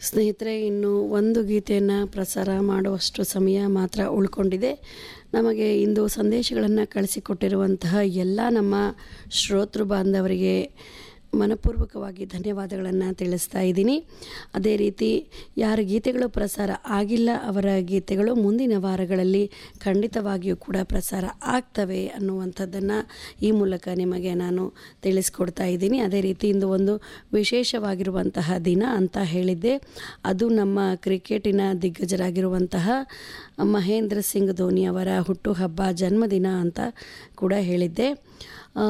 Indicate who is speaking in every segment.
Speaker 1: ಸ್ನೇಹಿತರೆ ಇನ್ನು ಒಂದು ಗೀತೆಯನ್ನು ಪ್ರಸಾರ ಮಾಡುವಷ್ಟು ಸಮಯ ಮಾತ್ರ ಉಳ್ಕೊಂಡಿದೆ ನಮಗೆ ಇಂದು ಸಂದೇಶಗಳನ್ನು ಕಳಿಸಿಕೊಟ್ಟಿರುವಂತಹ ಎಲ್ಲ ನಮ್ಮ ಶ್ರೋತೃ ಬಾಂಧವರಿಗೆ ಮನಪೂರ್ವಕವಾಗಿ ಧನ್ಯವಾದಗಳನ್ನು ತಿಳಿಸ್ತಾ ಇದ್ದೀನಿ ಅದೇ ರೀತಿ ಯಾರ ಗೀತೆಗಳು ಪ್ರಸಾರ ಆಗಿಲ್ಲ ಅವರ ಗೀತೆಗಳು ಮುಂದಿನ ವಾರಗಳಲ್ಲಿ ಖಂಡಿತವಾಗಿಯೂ ಕೂಡ ಪ್ರಸಾರ ಆಗ್ತವೆ ಅನ್ನುವಂಥದ್ದನ್ನು ಈ ಮೂಲಕ ನಿಮಗೆ ನಾನು ತಿಳಿಸ್ಕೊಡ್ತಾ ಇದ್ದೀನಿ ಅದೇ ರೀತಿ ಇಂದು ಒಂದು ವಿಶೇಷವಾಗಿರುವಂತಹ ದಿನ ಅಂತ ಹೇಳಿದ್ದೆ ಅದು ನಮ್ಮ ಕ್ರಿಕೆಟಿನ ದಿಗ್ಗಜರಾಗಿರುವಂತಹ ಮಹೇಂದ್ರ ಸಿಂಗ್ ಧೋನಿ ಅವರ ಹುಟ್ಟುಹಬ್ಬ ಜನ್ಮದಿನ ಅಂತ ಕೂಡ ಹೇಳಿದ್ದೆ ಆ,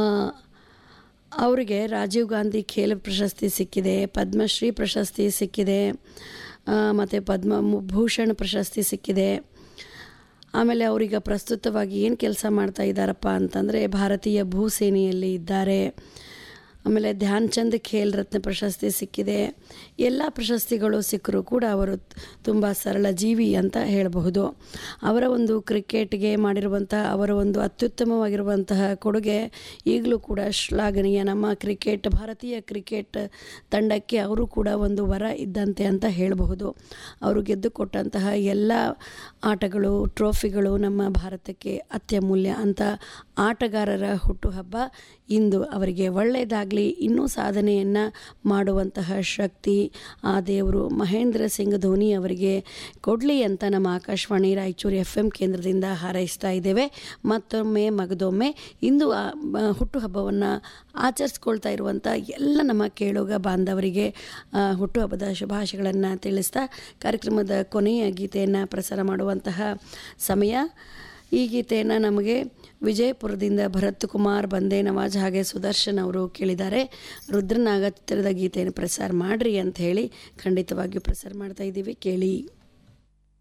Speaker 1: ಅವರಿಗೆ ರಾಜೀವ್ ಗಾಂಧಿ ಖೇಲ್ ಪ್ರಶಸ್ತಿ ಸಿಕ್ಕಿದೆ ಪದ್ಮಶ್ರೀ ಪ್ರಶಸ್ತಿ ಸಿಕ್ಕಿದೆ ಮತ್ತು ಪದ್ಮ ಭೂಷಣ್ ಪ್ರಶಸ್ತಿ ಸಿಕ್ಕಿದೆ ಆಮೇಲೆ ಅವರೀಗ ಪ್ರಸ್ತುತವಾಗಿ ಏನು ಕೆಲಸ ಮಾಡ್ತಾ ಇದ್ದಾರಪ್ಪ ಅಂತಂದರೆ ಭಾರತೀಯ ಭೂಸೇನೆಯಲ್ಲಿ ಇದ್ದಾರೆ ಆಮೇಲೆ ಧ್ಯಾನ್ ಚಂದ್ ಖೇಲ್ ರತ್ನ ಪ್ರಶಸ್ತಿ ಸಿಕ್ಕಿದೆ ಎಲ್ಲ ಪ್ರಶಸ್ತಿಗಳು ಸಿಕ್ಕರೂ ಕೂಡ ಅವರು ತುಂಬ ಸರಳ ಜೀವಿ ಅಂತ ಹೇಳಬಹುದು ಅವರ ಒಂದು ಕ್ರಿಕೆಟ್ಗೆ ಮಾಡಿರುವಂತಹ ಅವರ ಒಂದು ಅತ್ಯುತ್ತಮವಾಗಿರುವಂತಹ ಕೊಡುಗೆ ಈಗಲೂ ಕೂಡ ಶ್ಲಾಘನೀಯ ನಮ್ಮ ಕ್ರಿಕೆಟ್ ಭಾರತೀಯ ಕ್ರಿಕೆಟ್ ತಂಡಕ್ಕೆ ಅವರು ಕೂಡ ಒಂದು ವರ ಇದ್ದಂತೆ ಅಂತ ಹೇಳಬಹುದು ಅವರು ಗೆದ್ದುಕೊಟ್ಟಂತಹ ಎಲ್ಲ ಆಟಗಳು ಟ್ರೋಫಿಗಳು ನಮ್ಮ ಭಾರತಕ್ಕೆ ಅತ್ಯಮೂಲ್ಯ ಅಂತ ಆಟಗಾರರ ಹುಟ್ಟುಹಬ್ಬ ಇಂದು ಅವರಿಗೆ ಒಳ್ಳೆಯದಾಗಲಿ ಇನ್ನೂ ಸಾಧನೆಯನ್ನು ಮಾಡುವಂತಹ ಶಕ್ತಿ ಆ ದೇವರು ಮಹೇಂದ್ರ ಸಿಂಗ್ ಧೋನಿ ಅವರಿಗೆ ಕೊಡಲಿ ಅಂತ ನಮ್ಮ ಆಕಾಶವಾಣಿ ರಾಯಚೂರು ಎಫ್ ಎಂ ಕೇಂದ್ರದಿಂದ ಹಾರೈಸ್ತಾ ಇದ್ದೇವೆ ಮತ್ತೊಮ್ಮೆ ಮಗದೊಮ್ಮೆ ಇಂದು ಆ ಮ- ಹುಟ್ಟುಹಬ್ಬವನ್ನು ಆಚರಿಸ್ಕೊಳ್ತಾ ಇರುವಂಥ ಎಲ್ಲ ನಮ್ಮ ಕೇಳುಗ ಬಾಂಧವರಿಗೆ ಆ, ಹುಟ್ಟುಹಬ್ಬದ ಶುಭಾಶಯಗಳನ್ನು ತಿಳಿಸ್ತಾ ಕಾರ್ಯಕ್ರಮದ ಕೊನೆಯ ಗೀತೆಯನ್ನು ಪ್ರಸಾರ ಮಾಡುವಂತಹ ಸಮಯ ಈ ಗೀತೆಯನ್ನು ನಮಗೆ ವಿಜಯಪುರದಿಂದ ಭರತ್ ಕುಮಾರ್ ಬಂದೆ ನವಾಜ್ ಹಾಗೆ ಸುದರ್ಶನ್ ಅವರು ಕೇಳಿದ್ದಾರೆ ರುದ್ರನಾಗ ಚಿತ್ರದ ಗೀತೆಯನ್ನು ಪ್ರಸಾರ ಮಾಡ್ರಿ ಅಂತ ಹೇಳಿ ಖಂಡಿತವಾಗಿಯೂ ಪ್ರಸಾರ ಮಾಡ್ತಾ ಇದ್ದೀವಿ ಕೇಳಿ